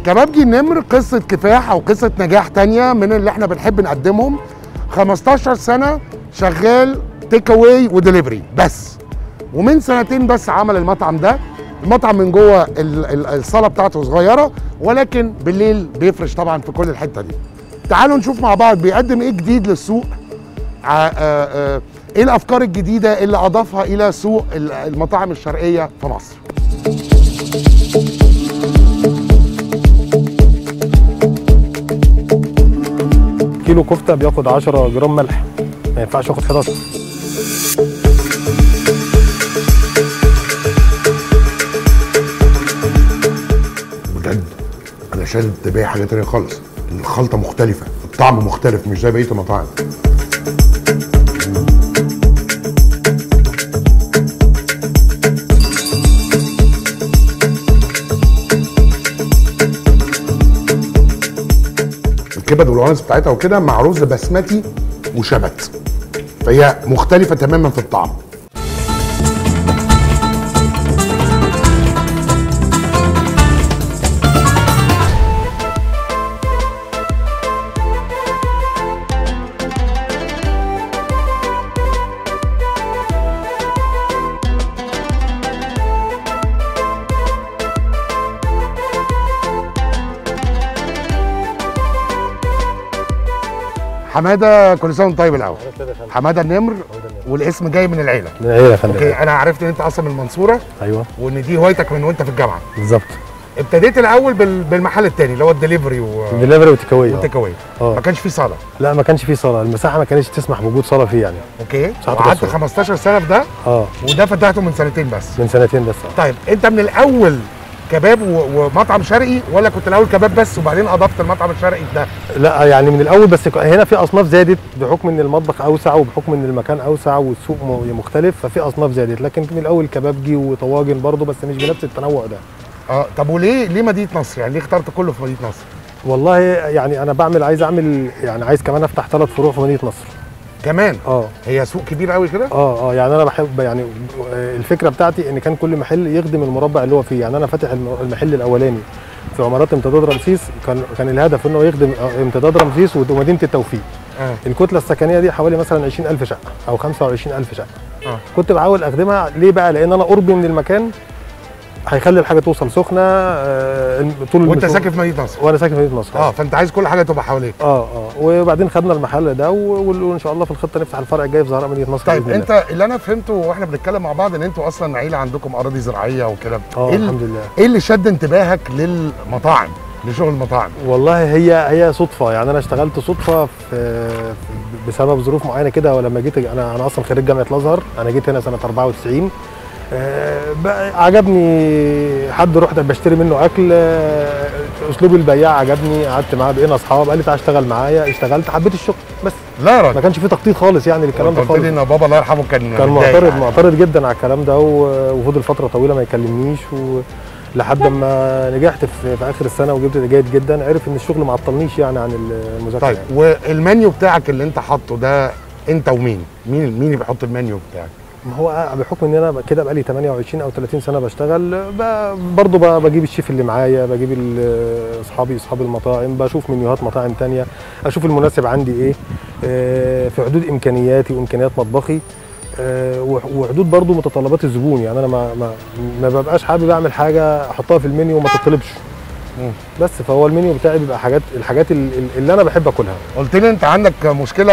كبابجي النمر قصه كفاح او قصه نجاح تانية من اللي احنا بنحب نقدمهم 15 سنه شغال تيك اواي ودليفري بس ومن سنتين بس عمل المطعم ده المطعم من جوه ال- ال- الصاله بتاعته صغيره ولكن بالليل بيفرش طبعا في كل الحته دي تعالوا نشوف مع بعض بيقدم ايه جديد للسوق ع- آه، آه، ايه الافكار الجديده اللي اضافها الى سوق ال- المطاعم الشرقيه في مصر كيلو كفته بياخد 10 جرام ملح ما ينفعش ياخد 11 بجد انا شايل انتباهي حاجه تانية خالص الخلطه مختلفه الطعم مختلف مش زي بقيه المطاعم الكبد والونس بتاعتها وكده مع رز بسمتي وشبت فهي مختلفه تماما في الطعم حماده كل سنه وانت طيب الاول حماده النمر والاسم جاي من العيله من العيله يا فندم اوكي انا عرفت ان انت اصلا من المنصوره ايوه وان دي هوايتك من وانت في الجامعه بالظبط ابتديت الاول بال- بالمحل التاني اللي هو الدليفري و دليفري وتيك اواي آه. والتيك اواي آه. ما كانش في صاله لا ما كانش فيه صاله المساحه ما كانتش تسمح بوجود صاله فيه يعني اوكي ساعات وقعدت الرسول. 15 سنه في ده اه وده فتحته من سنتين بس من سنتين بس آه. طيب انت من الاول كباب و- ومطعم شرقي ولا كنت الاول كباب بس وبعدين اضفت المطعم الشرقي في ده لا يعني من الاول بس ك- هنا في اصناف زادت بحكم ان المطبخ اوسع وبحكم ان المكان اوسع والسوق م- مختلف ففي اصناف زادت لكن من الاول كبابجي وطواجن برضه بس مش بنفس التنوع ده اه طب وليه ليه مدينه نصر يعني ليه اخترت كله في مدينه نصر والله يعني انا بعمل عايز اعمل يعني عايز كمان افتح ثلاث فروع في مدينه نصر كمان اه هي سوق كبير قوي كده اه اه يعني انا بحب يعني آه، الفكره بتاعتي ان كان كل محل يخدم المربع اللي هو فيه يعني انا فاتح الم- المحل الاولاني في عمارات امتداد رمسيس كان كان الهدف انه يخدم آه، امتداد رمسيس ومدينه التوفيق اه الكتله السكنيه دي حوالي مثلا 20000 شقه او 25000 شقه اه كنت بحاول اخدمها ليه بقى لان انا قربي من المكان هيخلي الحاجه توصل سخنه آه، الم- طول وانت المشوار- ساكن في مدينه نصر وانا ساكن في مدينه نصر اه فانت عايز كل حاجه تبقى حواليك اه اه وبعدين خدنا المحل ده و- وان شاء الله في الخطه نفتح الفرع الجاي في زهراء مدينه نصر طيب بإذن الله. انت اللي انا فهمته واحنا بنتكلم مع بعض ان انتوا اصلا عيله عندكم اراضي زراعيه وكده اه ايه ال- الحمد لله ايه اللي شد انتباهك للمطاعم لشغل المطاعم والله هي هي صدفه يعني انا اشتغلت صدفه في في- بسبب ظروف معينه كده ولما جيت انا انا اصلا خريج جامعه الازهر انا جيت هنا سنه 94 آه، بقى عجبني حد رحت بشتري منه اكل آه، اسلوب البياع عجبني قعدت معاه بقينا اصحاب قال لي تعالى اشتغل معايا اشتغلت حبيت الشغل بس لا يا ما راجل كانش في تخطيط خالص يعني للكلام ده انت قلت خالص لي ان بابا الله يرحمه كان كان متضايق معترض يعني. معترض جدا على الكلام ده و- وفضل فتره طويله ما يكلمنيش و لحد ما نجحت في, في اخر السنه وجبت جيد جدا عرف ان الشغل ما عطلنيش يعني عن المذاكره طيب يعني. والمنيو بتاعك اللي انت حاطه ده انت ومين مين مين اللي بيحط المنيو بتاعك ما هو بحكم ان انا كده بقالي 28 او 30 سنه بشتغل ب- برضه ب- بجيب الشيف اللي معايا بجيب ال- اصحابي اصحاب المطاعم بشوف منيوهات مطاعم تانية اشوف المناسب عندي ايه آه، في حدود امكانياتي وامكانيات مطبخي آه، وح- وحدود برضه متطلبات الزبون يعني انا ما ما ما ببقاش حابب اعمل حاجه احطها في المنيو وما تطلبش مم. بس فهو المنيو بتاعي بيبقى حاجات الحاجات ال- ال- اللي انا بحب اكلها قلت لي انت عندك مشكله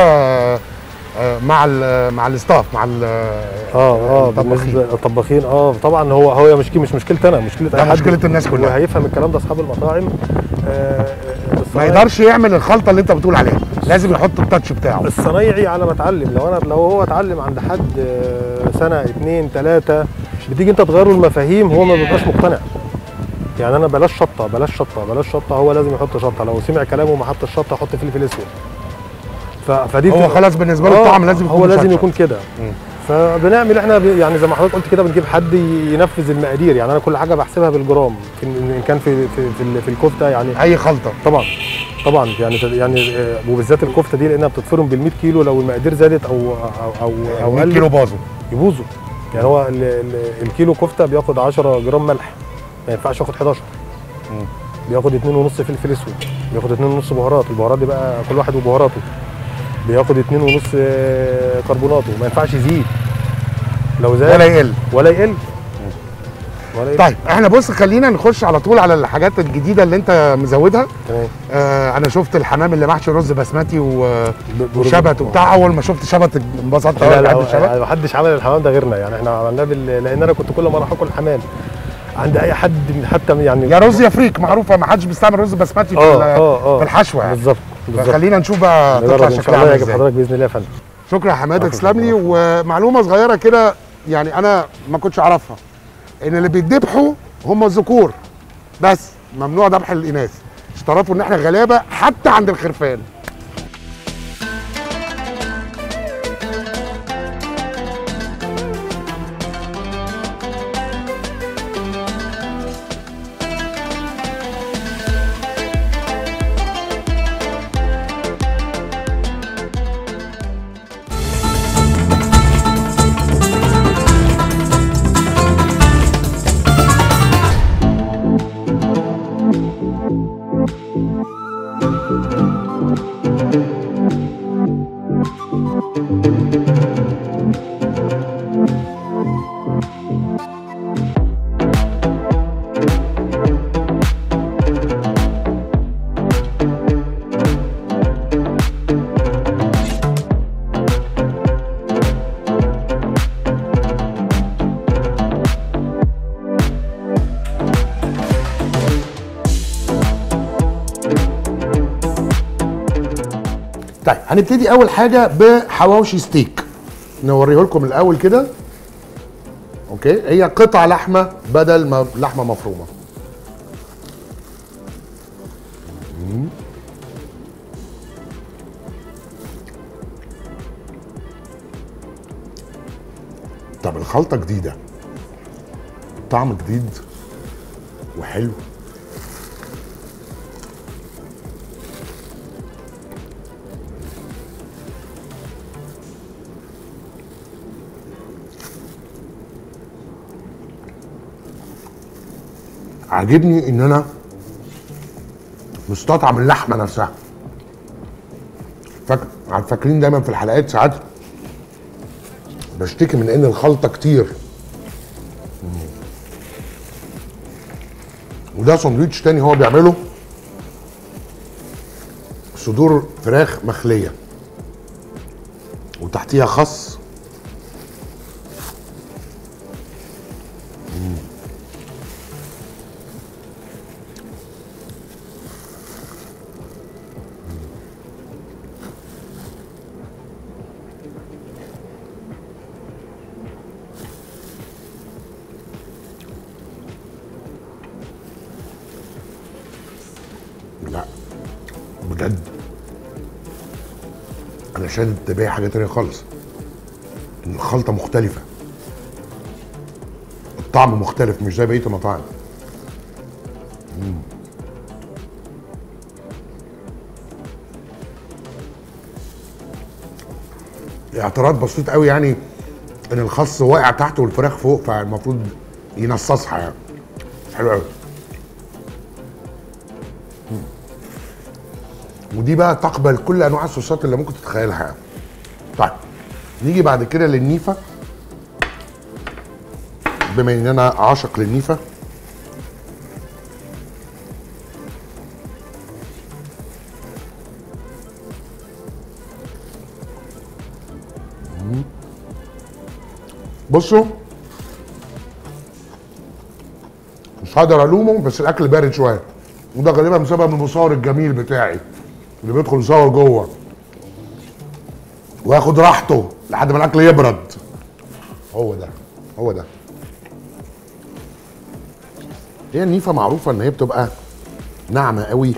آه، مع ال مع الاستاف مع ال اه اه الطباخين. بالنسبه للطباخين اه طبعا هو هو مش مش مشكلتي انا مشكله ده اي حد مشكلة الناس كلها. وهيفهم الكلام ده اصحاب المطاعم آه ما الصنايعي- يقدرش يعمل الخلطه اللي انت بتقول عليها لازم يحط التاتش بتاعه الصنايعي على ما اتعلم لو انا لو هو اتعلم عند حد آه، سنه اتنين تلاته بتيجي انت تغير له المفاهيم هو ما بيبقاش مقتنع يعني انا بلاش شطه بلاش شطه بلاش شطه هو لازم يحط شطه لو سمع كلامه وما حط الشطه حط فلفل اسود ف- فدي هو بتبقى- خلاص بالنسبه له آه، الطعم لازم يكون هو لازم مشطشط. يكون كده مم. فبنعمل احنا ب- يعني زي ما حضرتك قلت كده بنجيب حد ينفذ المقادير يعني انا كل حاجه بحسبها بالجرام في- ان كان في في في, ال- في الكفته يعني اي خلطه طبعا طبعا يعني يعني آه، وبالذات الكفته دي لانها بتتفرم بال 100 كيلو لو المقادير زادت او او او, أو 100 قلت كيلو باظوا يبوظوا يعني هو ال- ال- الكيلو كفته بياخد 10 جرام ملح ما ينفعش ياخد 11 مم. بياخد 2.5 فلفل اسود بياخد 2.5 بهارات البهارات دي بقى كل واحد وبهاراته بياخد 2.5 آه، كربوناته ما ينفعش يزيد لو زاد ولا يقل ولا يقل ولا يقل طيب احنا بص خلينا نخش على طول على الحاجات الجديده اللي انت مزودها تمام آه انا شفت الحمام اللي محشي رز بسمتي و- ب- وشبت وبتاع اول ما شفت شبت انبسطت لا قوي لا بحب الشبت ما حدش عمل الحمام ده غيرنا يعني احنا عملناه بال... لان انا كنت كل ما اروح اكل حمام عند اي حد من حتى يعني يا رز يا فريك معروفه ما حدش بيستعمل رز بسمتي في, اه ال- اه اه في الحشوه يعني بالظبط بالظبط فخلينا نشوف بقى تطلع نجرب ان شاء شكلها الله عامل يعجب ازاي حضرتك باذن الله يا فندم شكرا يا حماده شكرا تسلم لي حضرتك. ومعلومه صغيره كده يعني انا ما كنتش اعرفها ان اللي بيتذبحوا هم الذكور بس ممنوع ذبح الاناث اشترطوا ان احنا غلابه حتى عند الخرفان طيب هنبتدي اول حاجه بحواوشي ستيك نوريه لكم الاول كده اوكي هي قطع لحمه بدل ما لحمه مفرومه مم. طب الخلطه جديده طعم جديد وحلو عاجبني ان انا مستطعم اللحمه نفسها فاك... فاكرين دايما في الحلقات ساعات بشتكي من ان الخلطه كتير مم. وده ساندوتش تاني هو بيعمله صدور فراخ مخليه وتحتيها خس لا بجد انا شايل انتباهي حاجه تانية خالص ان الخلطه مختلفه الطعم مختلف مش زي بقيه المطاعم مم. اعتراض بسيط قوي يعني ان الخس واقع تحت والفراخ فوق فالمفروض ينصصها يعني حلو قوي ودي بقى تقبل كل انواع الصوصات اللي ممكن تتخيلها يعني. طيب نيجي بعد كده للنيفه بما ان انا عاشق للنيفه مم. بصوا مش هقدر الومه بس الاكل بارد شويه وده غالبا بسبب المصور الجميل بتاعي اللي بيدخل يصور جوه وياخد راحته لحد ما الاكل يبرد هو ده هو ده هي النيفه معروفه ان هي بتبقى ناعمه قوي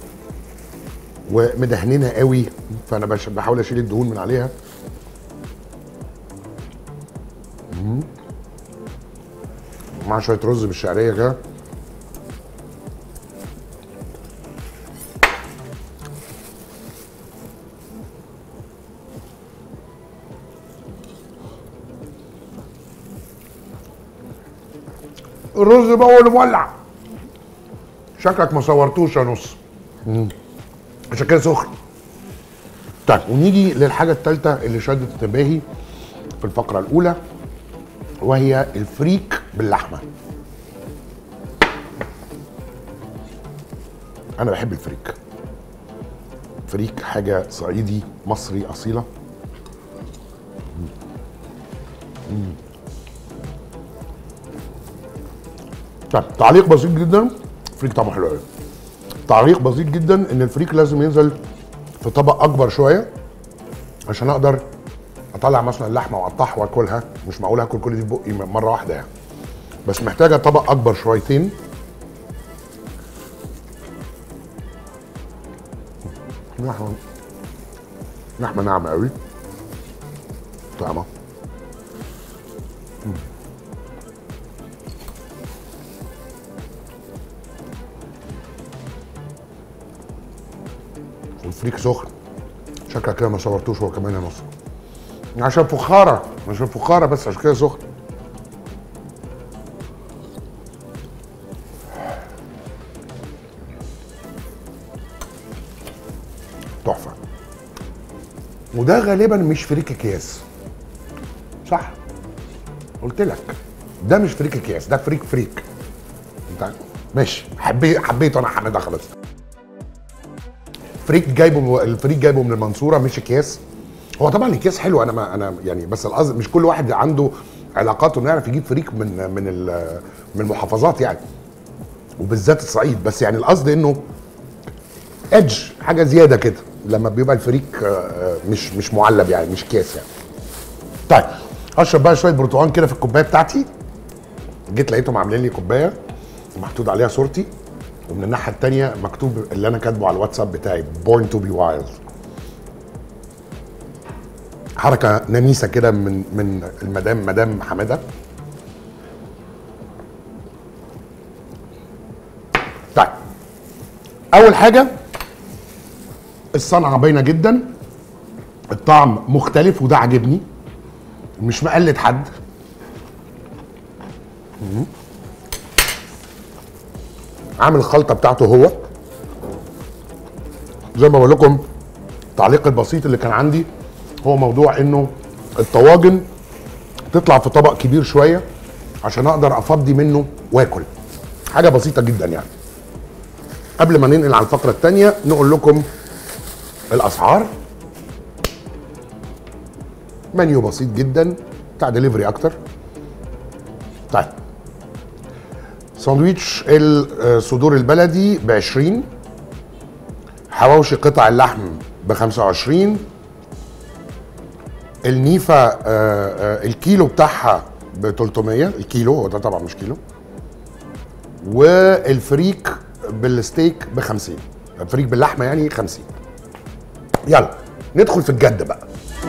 ومدهننه قوي فانا بش- بحاول اشيل الدهون من عليها مم. مع شويه رز بالشعريه كده الرز بقى هو اللي مولع شكلك ما صورتوش يا نص عشان كده سخن طيب ونيجي للحاجه الثالثه اللي شدت انتباهي في الفقره الاولى وهي الفريك باللحمه انا بحب الفريك فريك حاجه صعيدي مصري اصيله مم. طيب تعليق بسيط جدا فريك طعمه حلو قوي تعليق بسيط جدا ان الفريك لازم ينزل في طبق اكبر شويه عشان اقدر اطلع مثلا اللحمه واقطعها واكلها مش معقول اكل كل دي في بقي مره واحده يعني بس محتاجه طبق اكبر شويتين لحمه لحمه ناعمه قوي طعمه والفريك سخن شكلك كده ما صورتوش هو كمان يا نص عشان فخاره عشان فخاره بس عشان كده سخن تحفه وده غالبا مش فريك اكياس صح قلت لك ده مش فريك اكياس ده فريك فريك انت ماشي حبيت حبيته انا حماده خلاص فريك جايبه الفريك جايبه من المنصوره مش اكياس هو طبعا الاكياس حلو انا ما انا يعني بس القصد مش كل واحد عنده علاقاته انه يعرف يجيب فريك من من ال- من المحافظات يعني وبالذات الصعيد بس يعني القصد انه ادج حاجه زياده كده لما بيبقى الفريك آه، آه، مش مش معلب يعني مش كيس يعني طيب اشرب بقى شويه برتقال كده في الكوبايه بتاعتي جيت لقيتهم عاملين لي كوبايه محطوط عليها صورتي ومن الناحيه الثانيه مكتوب اللي انا كاتبه على الواتساب بتاعي born to be wild حركه نميسه كده من من المدام مدام حماده طيب اول حاجه الصنعه باينه جدا الطعم مختلف وده عاجبني مش مقلد حد مم. عامل الخلطه بتاعته هو زي ما بقول لكم التعليق البسيط اللي كان عندي هو موضوع انه الطواجن تطلع في طبق كبير شويه عشان اقدر افضي منه واكل حاجه بسيطه جدا يعني قبل ما ننقل على الفقره الثانيه نقول لكم الاسعار منيو بسيط جدا بتاع دليفري اكتر طيب ساندويتش الصدور البلدي ب 20 حواوشي قطع اللحم ب 25 النيفه آه، آه، الكيلو بتاعها ب 300 الكيلو هو ده طبعا مش كيلو والفريك بالستيك ب 50 الفريك باللحمه يعني 50 يلا ندخل في الجد بقى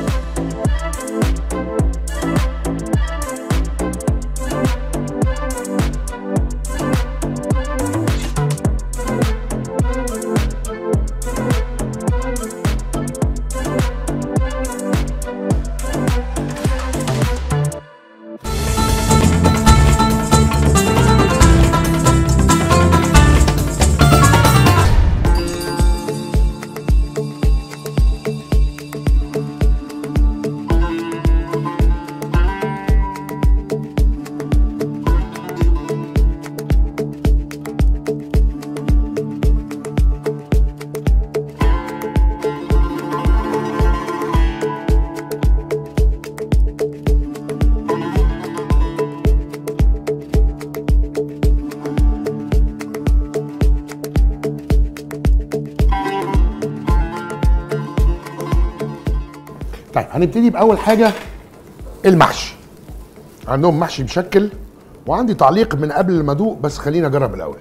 طيب هنبتدي باول حاجه المحشي عندهم محشي مشكل وعندي تعليق من قبل ما ادوق بس خلينا اجرب الاول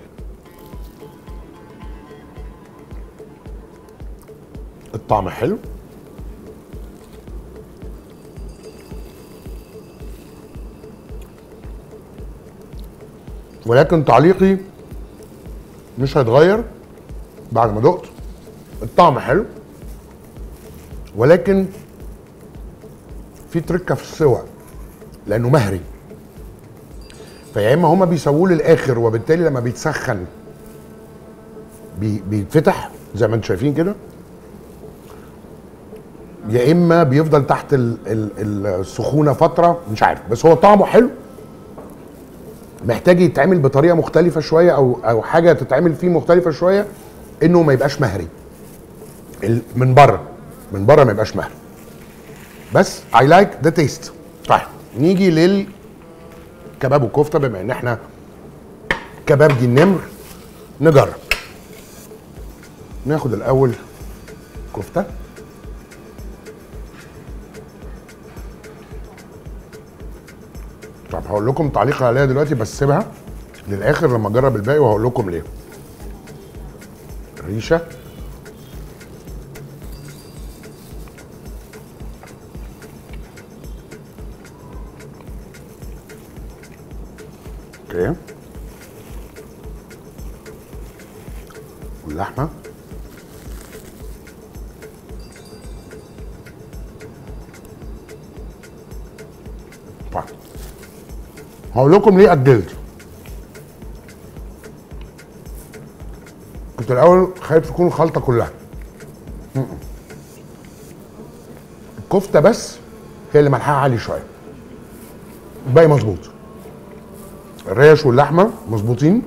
الطعم حلو ولكن تعليقي مش هيتغير بعد ما دقت الطعم حلو ولكن في تركه في السوى لانه مهري فيا اما هما بيسووه للاخر وبالتالي لما بيتسخن بي بيتفتح زي ما انتم شايفين كده يا اما بيفضل تحت ال ال السخونه فتره مش عارف بس هو طعمه حلو محتاج يتعمل بطريقه مختلفه شويه او او حاجه تتعمل فيه مختلفه شويه انه ما يبقاش مهري ال- من بره من بره ما يبقاش مهري بس اي لايك ذا تيست طيب نيجي للكباب والكفته بما ان احنا كبابجي النمر نجرب ناخد الاول كفته طب هقول لكم تعليق عليها دلوقتي بس سيبها للاخر لما اجرب الباقي وهقول لكم ليه ريشه اوكي واللحمه طيب هقول لكم ليه اجلت كنت الاول خايف تكون الخلطه كلها م-م. الكفته بس هي اللي ملحها عالي شويه الباقي مظبوط الريش واللحمه مظبوطين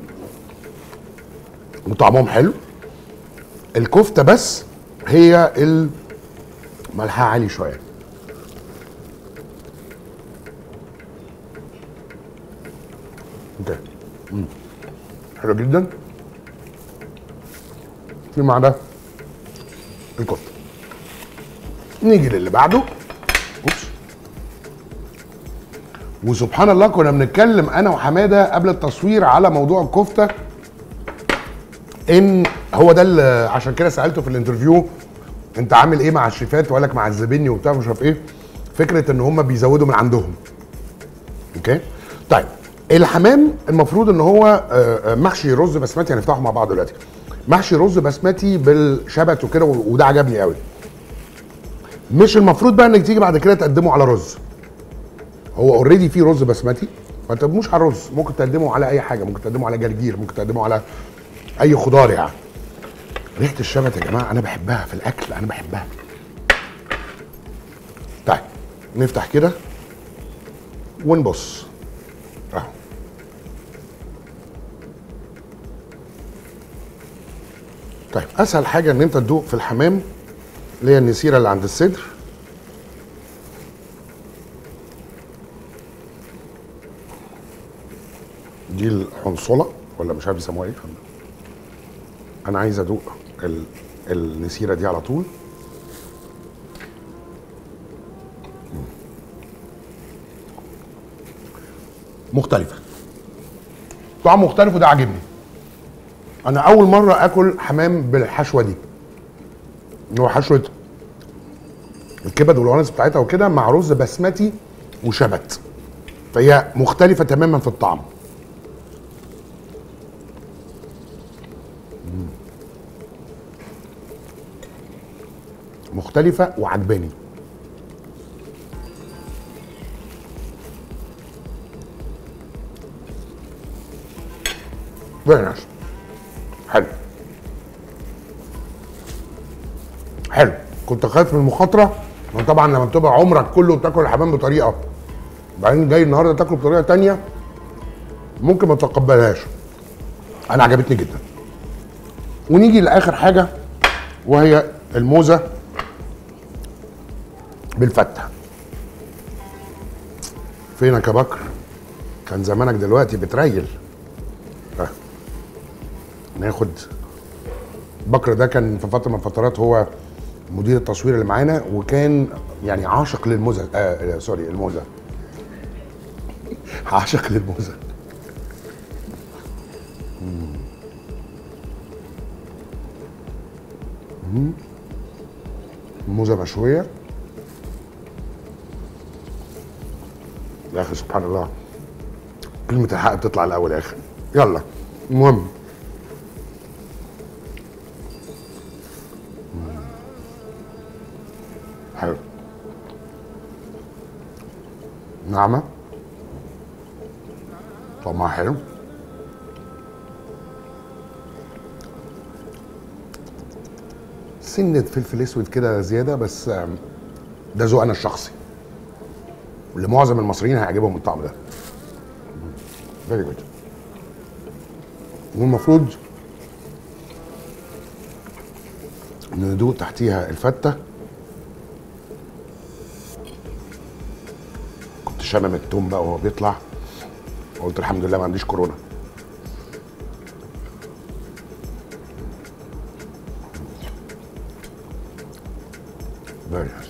وطعمهم حلو الكفته بس هي اللي ملحها عالي شويه اوكي مم. حلو جدا في مع ده الكفته نيجي للي بعده اوبس وسبحان الله كنا بنتكلم انا وحماده قبل التصوير على موضوع الكفته ان هو ده اللي عشان كده سالته في الانترفيو انت عامل ايه مع الشيفات وقال لك معذبيني وبتاع مش عارف ايه فكره ان هم بيزودوا من عندهم اوكي طيب الحمام المفروض ان هو آه، آه، محشي رز بسمتي هنفتحه مع بعض دلوقتي محشي رز بسمتي بالشبت وكده و- وده عجبني قوي مش المفروض بقى انك تيجي بعد كده تقدمه على رز هو اوريدي فيه رز بسمتي ما تقدموش على الرز ممكن تقدمه على اي حاجه ممكن تقدمه على جرجير ممكن تقدمه على اي خضار يعني ريحه الشبت يا جماعه انا بحبها في الاكل انا بحبها طيب نفتح كده ونبص اهو طيب اسهل حاجه ان انت تدوق في الحمام اللي هي النسيره اللي عند الصدر دي الحنصله ولا مش عارف يسموها ايه انا عايز ادوق ال... النسيره دي على طول مختلفه طعم مختلف وده عاجبني انا اول مره اكل حمام بالحشوه دي اللي هو حشوه الكبد والونس بتاعتها وكده مع رز بسمتي وشبت فهي مختلفه تماما في الطعم مم. مختلفه وعجباني فيري نايس حلو حلو كنت خايف من المخاطره ما طبعا لما بتبقى عمرك كله بتاكل الحمام بطريقه بعدين جاي النهارده تاكل بطريقه تانية ممكن ما تتقبلهاش انا عجبتني جدا ونيجي لاخر حاجه وهي الموزه بالفته فينك يا بكر كان زمانك دلوقتي بتريل آه. ناخد بكر ده كان في فتره من الفترات هو مدير التصوير اللي معانا وكان يعني عاشق للموزه آه سوري الموزه عاشق للموزه مم. مم. موزه مشويه يا اخي سبحان الله كلمه الحق بتطلع الاول يا اخي يلا المهم حلو ناعمة طعمها حلو سنه فلفل اسود كده زياده بس آم، ده ذوق انا الشخصي لمعظم المصريين هيعجبهم الطعم ده فيري جود والمفروض ندوق تحتيها الفته كنت شامم التوم بقى وهو بيطلع قلت الحمد لله ما عنديش كورونا Very nice.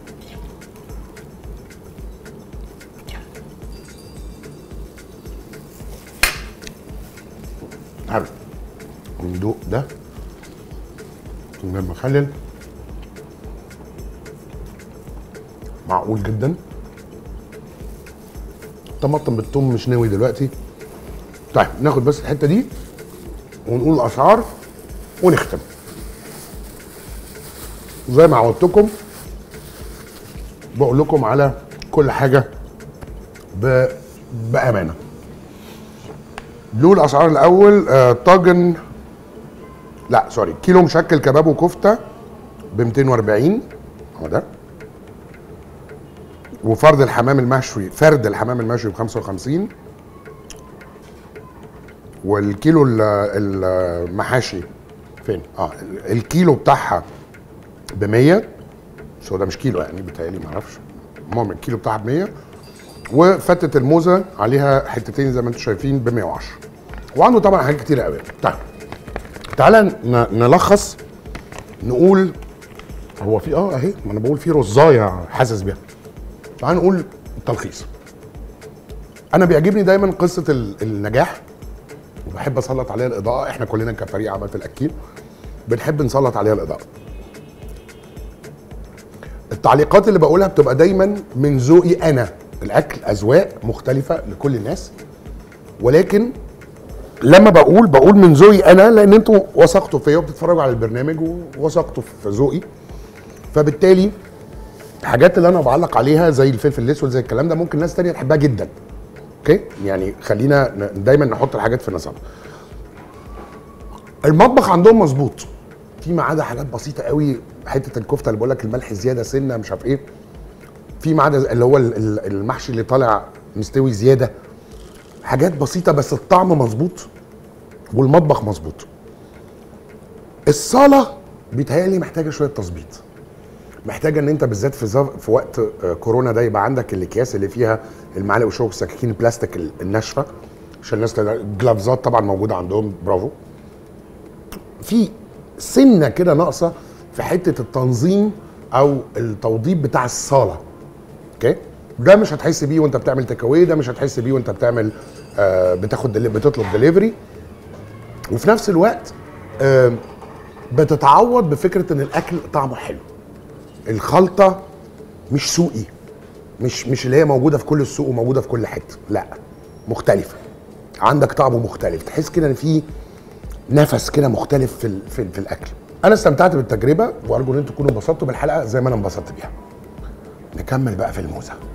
حلو ندوق ده من المخلل معقول جدا طماطم بالثوم مش ناوي دلوقتي طيب ناخد بس الحته دي ونقول الاسعار ونختم زي ما عودتكم بقول لكم على كل حاجه ب... بامانه نقول الاسعار الاول آه طاجن لا سوري كيلو مشكل كباب وكفته ب 240 هو ده وفرد الحمام المشوي فرد الحمام المشوي ب 55 والكيلو ال- المحاشي فين؟ اه الكيلو بتاعها ب 100 بس هو ده مش كيلو يعني بيتهيألي ما اعرفش المهم الكيلو بتاعها ب 100 وفتة الموزة عليها حتتين زي ما انتم شايفين ب 110 وعنده طبعا حاجات كتير قوي طيب تعالى ن- نلخص نقول هو في اه اهي ما انا بقول في رزايه حاسس بيها تعال نقول التلخيص انا بيعجبني دايما قصه ال- النجاح وبحب اسلط عليها الاضاءه احنا كلنا كفريق عمل الاكيل بنحب نسلط عليها الاضاءه التعليقات اللي بقولها بتبقى دايما من ذوقي انا الاكل اذواق مختلفه لكل الناس ولكن لما بقول بقول من ذوقي انا لان انتوا وثقتوا فيا وبتتفرجوا على البرنامج ووثقتوا في ذوقي فبالتالي الحاجات اللي انا بعلق عليها زي الفلفل الاسود زي الكلام ده ممكن ناس تانية تحبها جدا اوكي يعني خلينا ن- دايما نحط الحاجات في نظرنا المطبخ عندهم مظبوط فيما عدا حاجات بسيطه قوي حته الكفته اللي بقول لك الملح زياده سنه مش عارف ايه فيما عدا اللي هو ال- ال- المحشي اللي طالع مستوي زياده حاجات بسيطه بس الطعم مظبوط والمطبخ مظبوط الصاله بيتهيألي محتاجه شويه تظبيط محتاجه ان انت بالذات في زف... في وقت آه، كورونا ده يبقى عندك الاكياس اللي فيها المعالق والشوك والسكاكين البلاستيك ال- الناشفه عشان الناس تقدر- الجلافزات طبعا موجوده عندهم برافو في سنه كده ناقصه في حته التنظيم او التوضيب بتاع الصاله اوكي ده مش هتحس بيه وانت بتعمل تيك أواي، ده مش هتحس بيه وانت بتعمل آه بتاخد دلي... بتطلب دليفري وفي نفس الوقت آه بتتعوض بفكره ان الاكل طعمه حلو الخلطه مش سوقي مش مش اللي هي موجوده في كل السوق وموجوده في كل حته لا مختلفه عندك طعم مختلف تحس كده ان في نفس كده مختلف في ال- في, ال- في الاكل انا استمتعت بالتجربه وارجو ان انتم تكونوا انبسطتوا بالحلقه زي ما انا انبسطت بيها نكمل بقى في الموزه